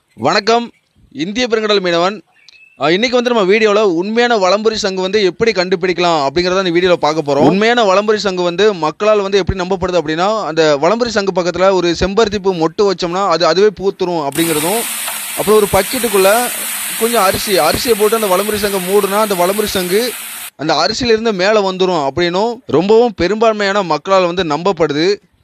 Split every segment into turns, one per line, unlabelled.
வணக்கம் இந்திய பெருங்கடல் மீனவன் அஹ் இன்னைக்கு வந்து நம்ம வீடியோவில் உண்மையான வலம்புரி சங்கு வந்து எப்படி கண்டுபிடிக்கலாம் அப்படிங்கிறத இந்த வீடியோவில் பார்க்க போகிறோம் உண்மையான வலம்புரி சங்கு வந்து மக்களால் வந்து எப்படி நம்பப்படுது அப்படின்னா அந்த வலம்புரி சங்கு பக்கத்தில் ஒரு செம்பருத்தி பூ மொட்டு வச்சோம்னா அது அதுவே பூத்துரும் அப்படிங்கிறதும் அப்புறம் ஒரு பக்கெட்டுக்குள்ளே கொஞ்சம் அரிசி அரிசியை போட்டு அந்த வலம்புரி சங்கு மூடுனா அந்த வலம்புரி சங்கு அந்த அரிசியிலிருந்து மேலே வந்துடும் அப்படின்னும் ரொம்பவும் பெரும்பான்மையான மக்களால் வந்து நம்பப்படுது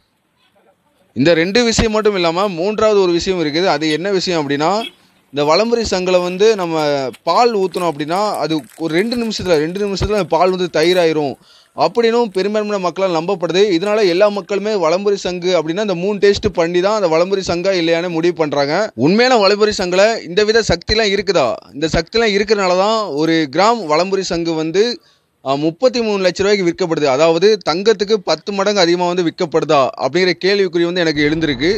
இந்த ரெண்டு விஷயம் மட்டும் இல்லாமல் மூன்றாவது ஒரு விஷயம் இருக்குது அது என்ன விஷயம் அப்படின்னா இந்த வலம்புரி சங்கில் வந்து நம்ம பால் ஊற்றணும் அப்படின்னா அது ஒரு ரெண்டு நிமிஷத்தில் ரெண்டு நிமிஷத்தில் பால் வந்து தயிராயிரும் அப்படின்னும் பெரும்பான்மையான மக்களால் நம்பப்படுது இதனால எல்லா மக்களுமே வலம்புரி சங்கு அப்படின்னா இந்த மூணு டேஸ்ட் பண்ணி தான் அந்த வலம்புரி சங்கா இல்லையான்னு முடிவு பண்ணுறாங்க உண்மையான வலம்புரி சங்கில் இந்த வித சக்திலாம் இருக்குதா இந்த சக்திலாம் இருக்கிறனால தான் ஒரு கிராம் வலம்புரி சங்கு வந்து முப்பத்தி மூணு லட்ச ரூபாய்க்கு விற்கப்படுது அதாவது தங்கத்துக்கு பத்து மடங்கு அதிகமாக வந்து விற்கப்படுதா அப்படிங்கிற கேள்விக்குறி வந்து எனக்கு எழுந்திருக்கு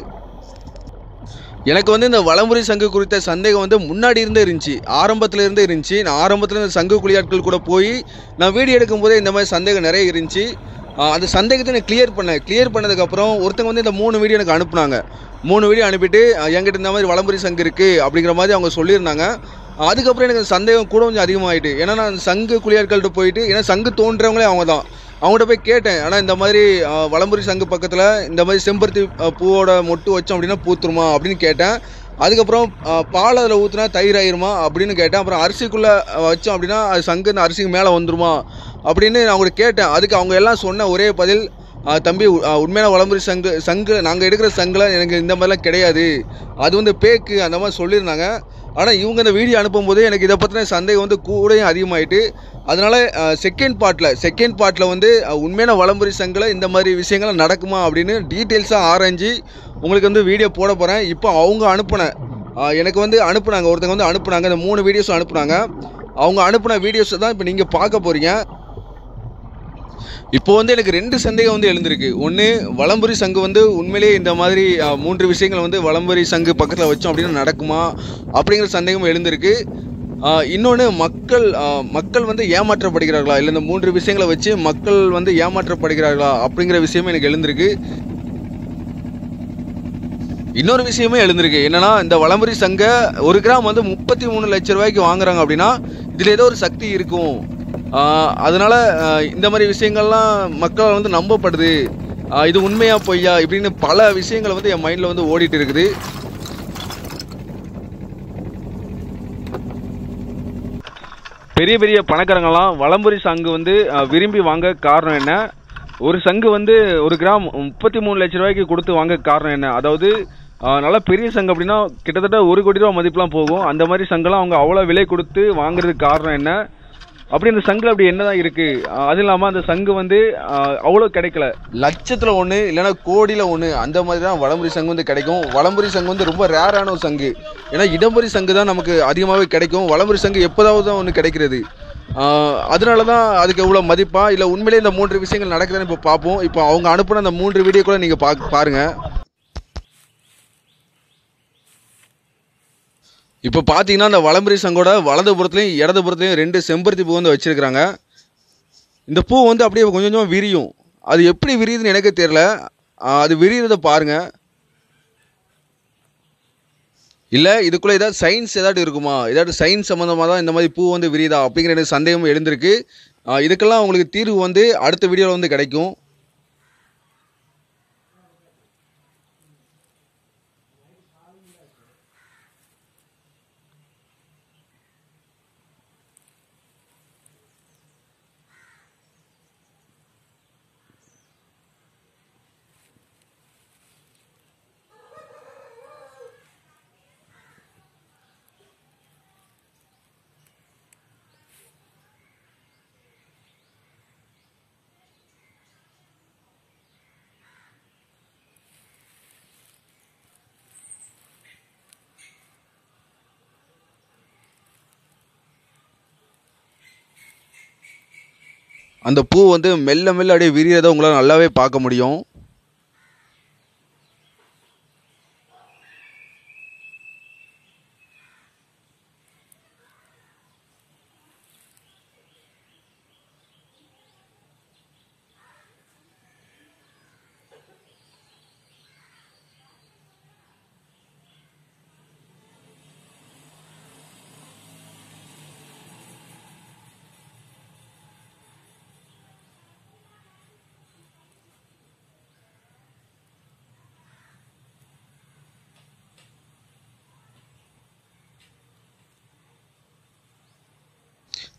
எனக்கு வந்து இந்த வலமுறை சங்கு குறித்த சந்தேகம் வந்து முன்னாடி இருந்தே இருந்துச்சு ஆரம்பத்துல இருந்தே இருந்துச்சு நான் ஆரம்பத்தில் இந்த சங்கு குளியாட்கள் கூட போய் நான் வீடியோ எடுக்கும்போதே இந்த மாதிரி சந்தேகம் நிறைய இருந்துச்சு ஆஹ் அந்த சந்தேகத்தை நான் கிளியர் பண்ணேன் கிளியர் பண்ணதுக்கப்புறம் ஒருத்தங்க வந்து இந்த மூணு வீடியோ எனக்கு அனுப்புனாங்க மூணு வீடியோ அனுப்பிட்டு ஆஹ் என்கிட்ட இந்த மாதிரி வலம்புரி சங்கு இருக்குது அப்படிங்கிற மாதிரி அவங்க சொல்லியிருந்தாங்க அதுக்கப்புறம் எனக்கு அந்த சந்தேகம் கூட கொஞ்சம் அதிகமாகிட்டு ஏன்னா நான் சங்கு குளியாட்கள்கிட்ட போயிட்டு ஏன்னா சங்கு தோன்றவங்களே அவங்க தான் அவங்கள்ட்ட போய் கேட்டேன் ஆனால் இந்த மாதிரி ஆஹ், வலம்புரி சங்கு பக்கத்தில் இந்த மாதிரி செம்பருத்தி ஆஹ், பூவோட மொட்டு வச்சோம் அப்படின்னா பூத்துருமா அப்படின்னு கேட்டேன் அதுக்கப்புறம் ஆஹ், பால் அதில் ஊற்றினா தயிர் ஆயிருமா அப்படின்னு கேட்டேன் அப்புறம் அரிசிக்குள்ளே வச்சோம் அப்படின்னா அது சங்கு இந்த அரிசிக்கு மேலே வந்துருமா அப்படின்னு நான் அவங்கள்ட்ட கேட்டேன் அதுக்கு அவங்க எல்லாம் சொன்ன ஒரே பதில் ஆஹ், தம்பி உ- ஆஹ், உண்மையான வலம்புரி சங்கு சங்கு நாங்கள் எடுக்கிற சங்கில் எனக்கு இந்த மாதிரிலாம் கிடையாது அது வந்து பேக்கு அந்த மாதிரி சொல்லியிருந்தாங்க ஆனால் இவங்க இந்த வீடியோ அனுப்பும்போது எனக்கு இதை பற்றின சந்தேகம் வந்து கூடயும் அதிகமாயிட்டு அதனால செகண்ட் பார்ட்டில் செகண்ட் பார்ட்டில் வந்து அஹ், உண்மையான வலம்புரி சங்கில் இந்த மாதிரி விஷயங்கள் நடக்குமா அப்படின்னு டீட்டெயில்ஸாக ஆராய்ஞ்சு உங்களுக்கு வந்து வீடியோ போட போகிறேன் இப்போ அவங்க அனுப்புன அஹ், எனக்கு வந்து அனுப்புனாங்க ஒருத்தங்க வந்து அனுப்புனாங்க இந்த மூணு வீடியோஸும் அனுப்புனாங்க அவங்க அனுப்புன வீடியோஸை தான் இப்போ நீங்கள் பார்க்க போகிறீங்க இப்போ வந்து எனக்கு ரெண்டு சந்தேகம் வந்து எழுந்திருக்கு ஒன்று வலம்புரி சங்கு வந்து உண்மையிலேயே இந்த மாதிரி அஹ், மூன்று விஷயங்கள் வந்து வலம்புரி சங்கு பக்கத்தில் வச்சோம் அப்படின்னு நடக்குமா அப்படிங்கிற சந்தேகம் எழுந்திருக்கு இன்னொன்று மக்கள் அஹ், மக்கள் வந்து ஏமாற்றப்படுகிறார்களா இல்லை இந்த மூன்று விஷயங்களை வச்சு மக்கள் வந்து ஏமாற்றப்படுகிறார்களா அப்படிங்கிற விஷயமே எனக்கு எழுந்திருக்கு இன்னொரு விஷயமே எழுந்திருக்கு என்னன்னா இந்த வலம்புரி சங்க ஒரு கிராம் வந்து முப்பத்தி மூணு லட்ச ரூபாய்க்கு வாங்குறாங்க அப்படின்னா இதில் ஏதோ ஒரு சக்தி இருக்கும் ஆஹ் அதனால ஆஹ் இந்த மாதிரி விஷயங்கள்லாம் மக்களால் வந்து நம்பப்படுது ஆஹ் இது உண்மையா பொய்யா இப்படின்னு பல விஷயங்கள் வந்து என் மைண்டில் வந்து ஓடிட்டு இருக்குது பெரிய பெரிய பணக்காரங்களாம் வலம்புரி சங்கு வந்து அஹ், விரும்பி வாங்க காரணம் என்ன ஒரு சங்கு வந்து ஒரு கிராம் முப்பத்தி மூணு லட்ச ரூபாய்க்கு கொடுத்து வாங்க காரணம் என்ன அதாவது அஹ், நல்ல பெரிய சங்கு அப்படின்னா கிட்டத்தட்ட ஒரு கோடி ரூபா மதிப்புலாம் போகும் அந்த மாதிரி சங்கெல்லாம் அவங்க அவ்வளோ விலை கொடுத்து வாங்குறதுக்கு காரணம் என்ன அப்படி அந்த சங்குல அப்படி என்னதான் இருக்கு அஹ், அது இல்லாமல் அந்த சங்கு வந்து அஹ், அவ்வளோ கிடைக்கல லட்சத்தில் ஒன்று இல்லைன்னா கோடியில் ஒன்று அந்த மாதிரி தான் வலம்புரி சங்கு வந்து கிடைக்கும் வலம்புரி சங்கு வந்து ரொம்ப ரேரான ஒரு சங்கு ஏன்னா இடம்புரி சங்கு தான் நமக்கு அதிகமாகவே கிடைக்கும் வலம்புரி சங்கு எப்போதாவது தான் ஒன்று கிடைக்கிறது ஆஹ் அதனால தான் அதுக்கு எவ்வளோ மதிப்பா இல்லை உண்மையிலேயே இந்த மூன்று விஷயங்கள் நடக்குதுன்னு இப்போ பார்ப்போம் இப்போ அவங்க அனுப்புன அந்த மூன்று வீடியோ கூட நீங்கள் பா பாருங்க இப்போ பார்த்தீங்கன்னா அந்த வலம்புரி சங்கோட வலது புறத்துலையும் இடது புறத்துலையும் ரெண்டு செம்பருத்தி பூ வந்து வச்சிருக்கிறாங்க இந்த பூ வந்து அப்படியே கொஞ்சம் கொஞ்சமாக விரியும் அது எப்படி விரியுதுன்னு எனக்கு தெரியல ஆஹ் அது விரிகிறத பாருங்க இல்லை இதுக்குள்ளே ஏதாவது சயின்ஸ் ஏதாட்டு இருக்குமா ஏதாட்டு சயின்ஸ் சம்மந்தமாக தான் இந்த மாதிரி பூ வந்து விரியுதா அப்படிங்கிற எனக்கு சந்தேகம் எழுந்திருக்கு ஆஹ் இதுக்கெல்லாம் உங்களுக்கு தீர்வு வந்து அடுத்த வீடியோவில் வந்து கிடைக்கும் அந்த பூ வந்து மெல்ல மெல்ல அப்படியே விரியறதை உங்களால் நல்லாவே பார்க்க முடியும்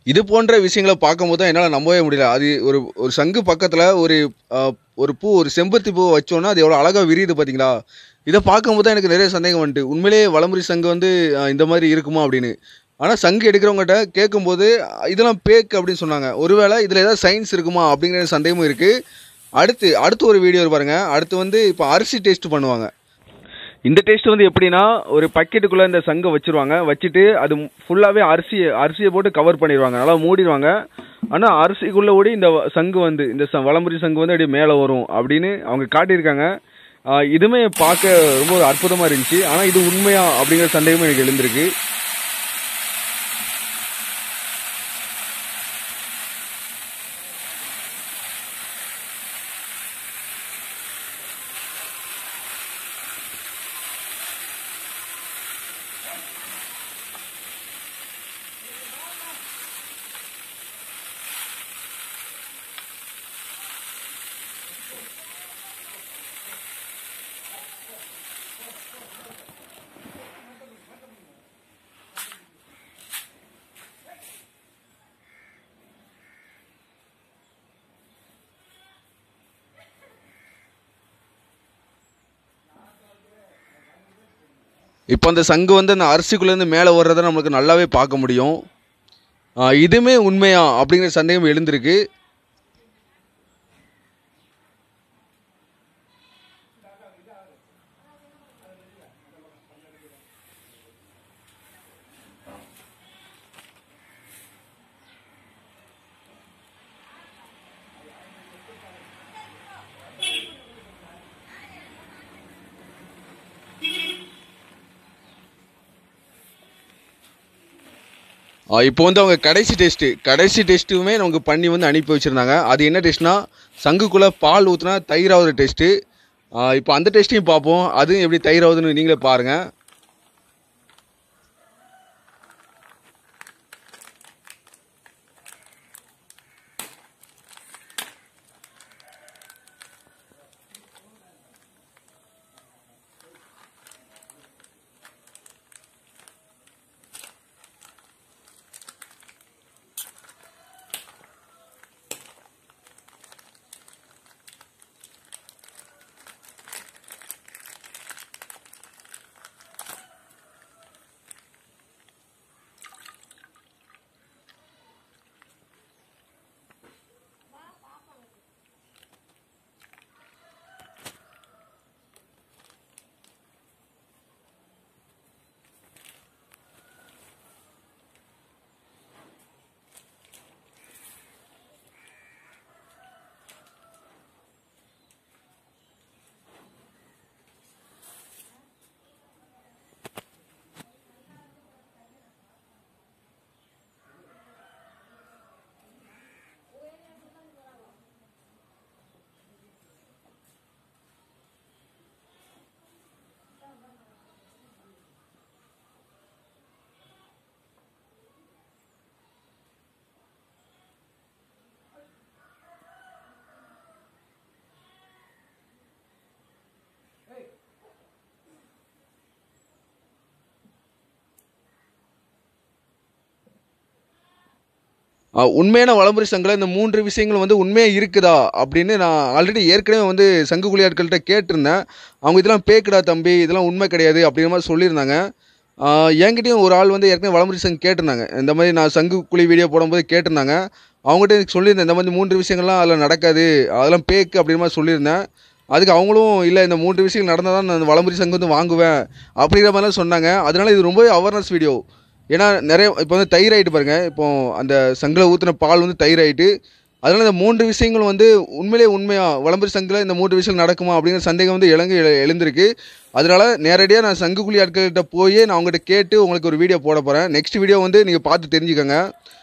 இது போன்ற விஷயங்களை பார்க்கும்போது தான் என்னால் நம்பவே முடியல அது ஒரு ஒரு சங்கு பக்கத்தில் ஒரு ஆஹ், ஒரு பூ ஒரு செம்பருத்தி பூ வச்சோன்னா அது எவ்வளோ அழகாக விரியுது பார்த்தீங்களா இதை பார்க்கும்போது தான் எனக்கு நிறைய சந்தேகம் வந்துட்டு உண்மையிலேயே வலம்புரி சங்கு வந்து ஆஹ், இந்த மாதிரி இருக்குமா அப்படின்னு ஆனால் சங்கு எடுக்கிறவங்ககிட்ட கேட்கும்போது அஹ், இதெல்லாம் பேக் அப்படின்னு சொன்னாங்க ஒருவேளை இதில் ஏதாவது சயின்ஸ் இருக்குமா அப்படிங்கிற சந்தேகமும் இருக்குது அடுத்து அடுத்து ஒரு வீடியோ பாருங்க அடுத்து வந்து இப்போ அரிசி டேஸ்ட் பண்ணுவாங்க இந்த டேஸ்ட் வந்து எப்படின்னா ஒரு பக்கெட்டுக்குள்ளே இந்த சங்கை வச்சிருவாங்க வச்சுட்டு அது ஃபுல்லாகவே அரிசி அரிசியை போட்டு கவர் பண்ணிடுவாங்க நல்லா மூடிடுவாங்க ஆனால் அரிசிக்குள்ளே ஓடி இந்த வ- சங்கு வந்து இந்த ச வலம்புரி சங்கு வந்து அப்படியே மேலே வரும் அப்படின்னு அவங்க காட்டியிருக்காங்க ஆஹ் இதுவுமே பார்க்க ரொம்ப ஒரு அற்புதமாக இருந்துச்சு ஆனால் இது உண்மையா அப்படிங்கிற சந்தேகமும் எனக்கு எழுந்திருக்கு இப்போ அந்த சங்கு வந்து அந்த அரிசிக்குள்ளேருந்து மேலே வர்றதை நம்மளுக்கு நல்லாவே பார்க்க முடியும் ஆஹ் இதுவுமே உண்மையா அப்படிங்கிற சந்தேகம் எழுந்திருக்கு ஆ, இப்போ வந்து அவங்க கடைசி டெஸ்ட்டு கடைசி டெஸ்ட்டுமே நமக்கு பண்ணி வந்து அனுப்பி வச்சுருந்தாங்க அது என்ன டெஸ்ட்னா சங்குக்குள்ளே பால் ஊற்றினா தயிராவது டெஸ்ட்டு இப்போ அந்த டெஸ்ட்டையும் பார்ப்போம் அதுவும் எப்படி தயிராகுதுன்னு நீங்களே பாருங்கள் ஆஹ் உண்மையான வளமுறை சங்கில் இந்த மூன்று விஷயங்கள் வந்து உண்மையாக இருக்குதா அப்படின்னு நான் ஆல்ரெடி ஏற்கனவே வந்து சங்கு குழியாட்கள்கிட்ட கேட்டிருந்தேன் அவங்க இதெல்லாம் பேக்குடா தம்பி இதெல்லாம் உண்மை கிடையாது அப்படிங்கிற மாதிரி சொல்லியிருந்தாங்க ஆஹ் என்கிட்டயும் ஒரு ஆள் வந்து ஏற்கனவே வளமுறை சங்கு கேட்டிருந்தாங்க இந்த மாதிரி நான் சங்கு குழி வீடியோ போடும்போது கேட்டிருந்தாங்க அவங்ககிட்ட எனக்கு சொல்லியிருந்தேன் இந்த மாதிரி மூன்று விஷயங்கள்லாம் அதில் நடக்காது அதெல்லாம் பேக்கு அப்படிங்கிற மாதிரி சொல்லியிருந்தேன் அதுக்கு அவங்களும் இல்லை இந்த மூன்று விஷயங்கள் நடந்தால் தான் நான் வளமுறை சங்கு வந்து வாங்குவேன் அப்படிங்கிற மாதிரிலாம் சொன்னாங்க அதனால இது ரொம்பவே அவேர்னஸ் வீடியோ ஏன்னா நிறைய இப்போ வந்து தயிர் ஆகிட்டு பாருங்க இப்போ அந்த சங்கில் ஊற்றின பால் வந்து தயிர் ஆகிட்டு அதனால இந்த மூன்று விஷயங்கள் வந்து உண்மையிலேயே உண்மையா வளம்பரி சங்கில் இந்த மூன்று விஷயங்கள் நடக்குமா அப்படிங்கிற சந்தேகம் வந்து இளங்கு எழு- எழுந்திருக்கு அதனால நேரடியாக நான் சங்குக்குழி ஆட்கள்கிட்ட போய் நான் அவங்ககிட்ட கேட்டு உங்களுக்கு ஒரு வீடியோ போட போகிறேன் நெக்ஸ்ட் வீடியோ வந்து நீங்கள் பார்த்து தெரிஞ்சுக்கோங்க